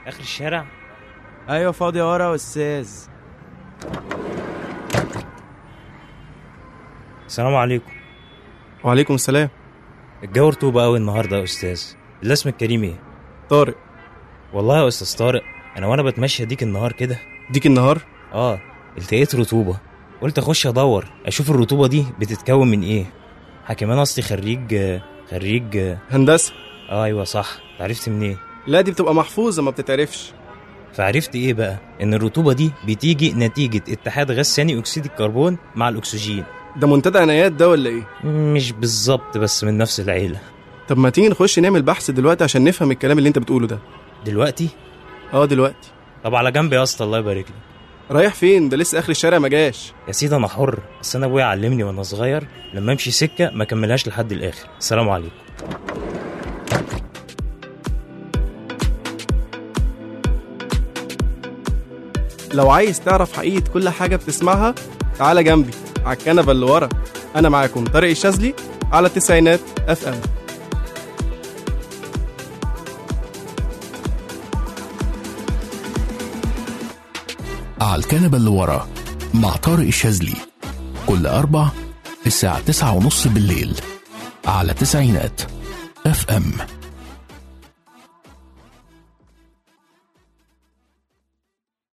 اخر الشارع ايوه فاضي ورا يا استاذ السلام عليكم وعليكم السلام الجو رطوبة قوي النهارده يا استاذ الاسم الكريم ايه طارق والله يا استاذ طارق انا وانا بتمشى ديك النهار كده ديك النهار اه التقيت رطوبة قلت اخش ادور اشوف الرطوبة دي بتتكون من ايه حكمان اصلي خريج خريج هندسه اه ايوه صح عرفت منين لا دي بتبقى محفوظه ما بتتعرفش فعرفت ايه بقى ان الرطوبة دي بتيجي نتيجة اتحاد غاز ثاني اكسيد الكربون مع الاكسجين ده منتدى عنايات ده ولا ايه مش بالظبط بس من نفس العيلة طب ما تيجي نخش نعمل بحث دلوقتي عشان نفهم الكلام اللي انت بتقوله ده دلوقتي اه دلوقتي طب على جنب يا اسطى الله يبارك لك رايح فين ده لسه اخر الشارع ما جاش يا سيدي انا حر بس انا ابويا علمني وانا صغير لما امشي سكه ما كملهاش لحد الاخر السلام عليكم لو عايز تعرف حقيقه كل حاجه بتسمعها تعالى جنبي على الكنبه اللي ورا انا معاكم طارق الشاذلي على التسعينات اف ام على الكنبة اللي ورا مع طارق الشاذلي كل أربع الساعة تسعة ونص بالليل على تسعينات اف ام